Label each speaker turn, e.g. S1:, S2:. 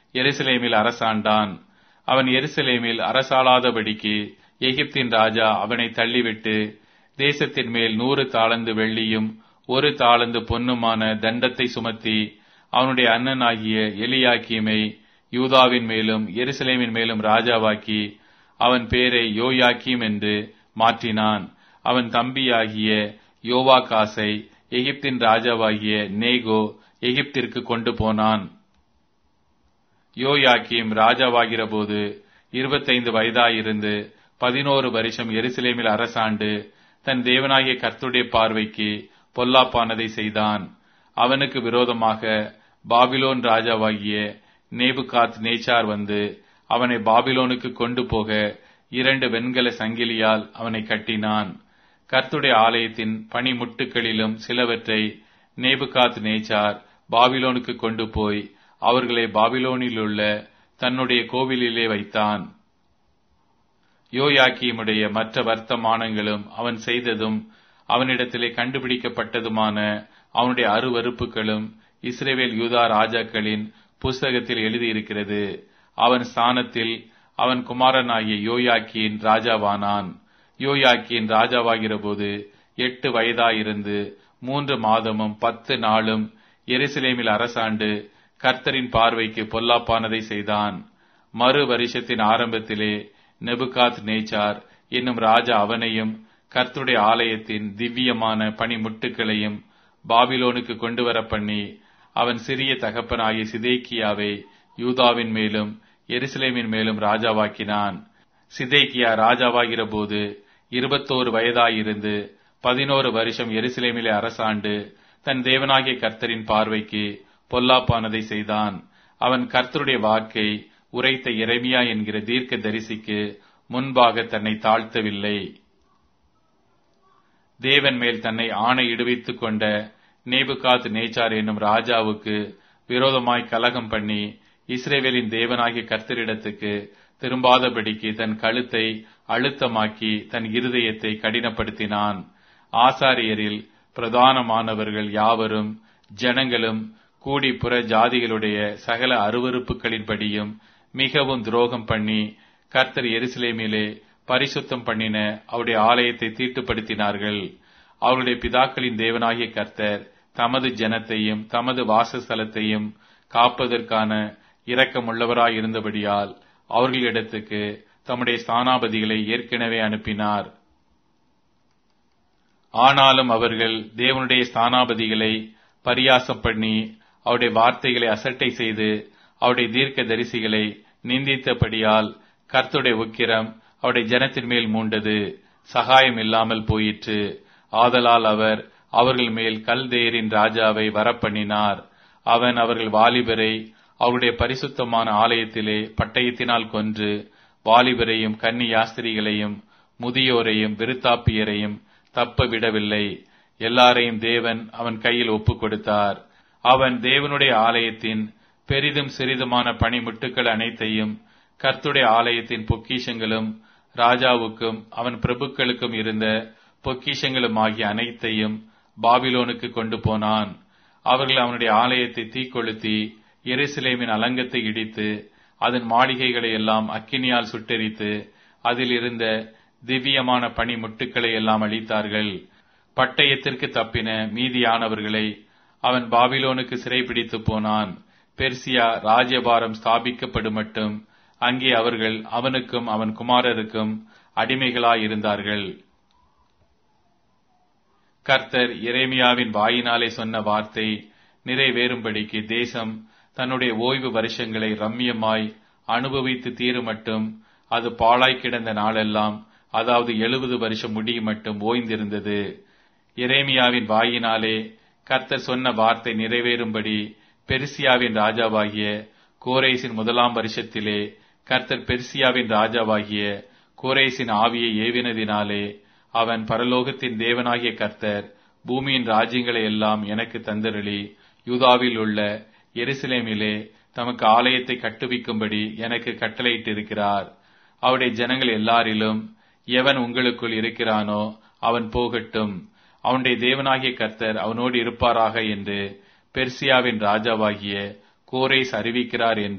S1: எருசலேமில் அரசாண்டான் அவன் எருசலேமில் அரசாளாதபடிக்கு எகிப்தின் ராஜா அவனை தள்ளிவிட்டு தேசத்தின் மேல் நூறு தாளந்து வெள்ளியும் ஒரு தாளந்து பொன்னுமான தண்டத்தை சுமத்தி அவனுடைய அண்ணனாகிய எலியாக்கியமை யூதாவின் மேலும் எருசலேமின் மேலும் ராஜாவாக்கி அவன் பேரை யோயாக்கீம் என்று மாற்றினான் அவன் தம்பியாகிய யோவாகாசை எகிப்தின் ராஜாவாகிய நேகோ எகிப்திற்கு கொண்டு போனான் யோயாக்கீம் ராஜாவாகிற போது இருபத்தைந்து வயதாயிருந்து பதினோரு வருஷம் எருசலேமில் அரசாண்டு தன் தேவனாகிய கர்த்துடைய பார்வைக்கு பொல்லாப்பானதை செய்தான் அவனுக்கு விரோதமாக பாபிலோன் ராஜாவாகிய நேபுகாத் நேச்சார் வந்து அவனை பாபிலோனுக்கு கொண்டு போக இரண்டு வெண்கல சங்கிலியால் அவனை கட்டினான் கர்த்துடைய ஆலயத்தின் பனிமுட்டுகளிலும் சிலவற்றை நேபுகாத் நேச்சார் பாபிலோனுக்கு கொண்டு போய் அவர்களை பாபிலோனில் உள்ள தன்னுடைய கோவிலிலே வைத்தான் யோயாக்கியமுடைய மற்ற வர்த்தமானங்களும் அவன் செய்ததும் அவனிடத்திலே கண்டுபிடிக்கப்பட்டதுமான அவனுடைய அருவறுப்புகளும் இஸ்ரேவேல் யூதா ராஜாக்களின் புஸ்தகத்தில் எழுதியிருக்கிறது அவன் ஸ்தானத்தில் அவன் குமாரனாகிய யோயாக்கியின் ராஜாவானான் யோயாக்கியின் ராஜாவாகிற போது எட்டு வயதாயிருந்து மூன்று மாதமும் பத்து நாளும் எருசலேமில் அரசாண்டு கர்த்தரின் பார்வைக்கு பொல்லாப்பானதை செய்தான் மறு வருஷத்தின் ஆரம்பத்திலே நெபுகாத் நேச்சார் என்னும் ராஜா அவனையும் கர்த்துடைய ஆலயத்தின் திவ்யமான பனிமுட்டுகளையும் பாபிலோனுக்கு கொண்டு வர பண்ணி அவன் சிறிய தகப்பனாகிய சிதேக்கியாவை யூதாவின் மேலும் எருசலேமின் மேலும் ராஜாவாக்கினான் சிதேக்கியா ராஜாவாகிற போது இருபத்தோரு வயதாயிருந்து பதினோரு வருஷம் எருசலேமிலே அரசாண்டு தன் தேவனாகிய கர்த்தரின் பார்வைக்கு பொல்லாப்பானதை செய்தான் அவன் கர்த்தருடைய வாக்கை உரைத்த இறைமியா என்கிற தீர்க்க தரிசிக்கு முன்பாக தன்னை தாழ்த்தவில்லை தேவன் மேல் தன்னை ஆணையிடுவித்துக் கொண்ட நேபுகாத் நேச்சார் என்னும் ராஜாவுக்கு விரோதமாய் கலகம் பண்ணி இஸ்ரேவேலின் தேவனாகிய கர்த்தரிடத்துக்கு திரும்பாதபடிக்கு தன் கழுத்தை அழுத்தமாக்கி தன் இருதயத்தை கடினப்படுத்தினான் ஆசாரியரில் பிரதானமானவர்கள் யாவரும் ஜனங்களும் கூடி புற ஜாதிகளுடைய சகல அருவறுப்புகளின்படியும் மிகவும் துரோகம் பண்ணி கர்த்தர் எருசலேமிலே பரிசுத்தம் பண்ணின அவருடைய ஆலயத்தை தீட்டுப்படுத்தினார்கள் அவருடைய பிதாக்களின் தேவனாகிய கர்த்தர் தமது ஜனத்தையும் தமது வாசஸ்தலத்தையும் காப்பதற்கான இரக்கமுள்ளவராய் இருந்தபடியால் அவர்களிடத்துக்கு தம்முடைய ஸ்தானாபதிகளை ஏற்கனவே அனுப்பினார் ஆனாலும் அவர்கள் தேவனுடைய ஸ்தானாபதிகளை பரியாசம் பண்ணி அவருடைய வார்த்தைகளை அசட்டை செய்து அவருடைய தீர்க்க தரிசிகளை நிந்தித்தபடியால் கர்த்துடைய உக்கிரம் அவருடைய ஜனத்தின் மேல் மூண்டது சகாயம் இல்லாமல் போயிற்று ஆதலால் அவர் அவர்கள் மேல் கல்தேரின் ராஜாவை வரப்பண்ணினார் அவன் அவர்கள் வாலிபரை அவருடைய பரிசுத்தமான ஆலயத்திலே பட்டயத்தினால் கொன்று வாலிபரையும் கன்னி யாஸ்திரிகளையும் முதியோரையும் விருத்தாப்பியரையும் தப்ப விடவில்லை எல்லாரையும் தேவன் அவன் கையில் ஒப்புக் கொடுத்தார் அவன் தேவனுடைய ஆலயத்தின் பெரிதும் சிறிதுமான பணிமுட்டுக்கள் அனைத்தையும் கர்த்துடைய ஆலயத்தின் பொக்கிஷங்களும் ராஜாவுக்கும் அவன் பிரபுக்களுக்கும் இருந்த பொக்கிஷங்களும் ஆகிய அனைத்தையும் பாபிலோனுக்கு கொண்டு போனான் அவர்கள் அவனுடைய ஆலயத்தை தீக்கொளுத்தி எருசலேமின் அலங்கத்தை இடித்து அதன் மாளிகைகளை எல்லாம் அக்கினியால் சுட்டெரித்து அதில் இருந்த திவ்யமான பனிமுட்டுக்களை எல்லாம் அளித்தார்கள் பட்டயத்திற்கு தப்பின மீதியானவர்களை அவன் பாபிலோனுக்கு சிறைபிடித்து போனான் பெர்சியா ராஜ்யபாரம் ஸ்தாபிக்கப்படும் மட்டும் அங்கே அவர்கள் அவனுக்கும் அவன் குமாரருக்கும் அடிமைகளாயிருந்தார்கள் கர்த்தர் எரேமியாவின் வாயினாலே சொன்ன வார்த்தை நிறைவேறும்படிக்கு தேசம் தன்னுடைய ஓய்வு வருஷங்களை ரம்யமாய் அனுபவித்து தீரும் மட்டும் அது பாழாய் கிடந்த நாளெல்லாம் அதாவது எழுபது வருஷம் முடியும் மட்டும் ஓய்ந்திருந்தது எரேமியாவின் வாயினாலே கர்த்தர் சொன்ன வார்த்தை நிறைவேறும்படி பெருசியாவின் ராஜாவாகிய கோரேசின் முதலாம் வருஷத்திலே கர்த்தர் பெர்சியாவின் ராஜாவாகிய கோரேசின் ஆவியை ஏவினதினாலே அவன் பரலோகத்தின் தேவனாகிய கர்த்தர் பூமியின் ராஜ்யங்களை எல்லாம் எனக்கு தந்தருளி யூதாவில் உள்ள எருசலேமிலே தமக்கு ஆலயத்தை கட்டுவிக்கும்படி எனக்கு கட்டளையிட்டிருக்கிறார் அவருடைய ஜனங்கள் எல்லாரிலும் எவன் உங்களுக்குள் இருக்கிறானோ அவன் போகட்டும் அவனுடைய தேவனாகிய கர்த்தர் அவனோடு இருப்பாராக என்று பெர்சியாவின் ராஜாவாகிய கோரேஸ் அறிவிக்கிறார் என்று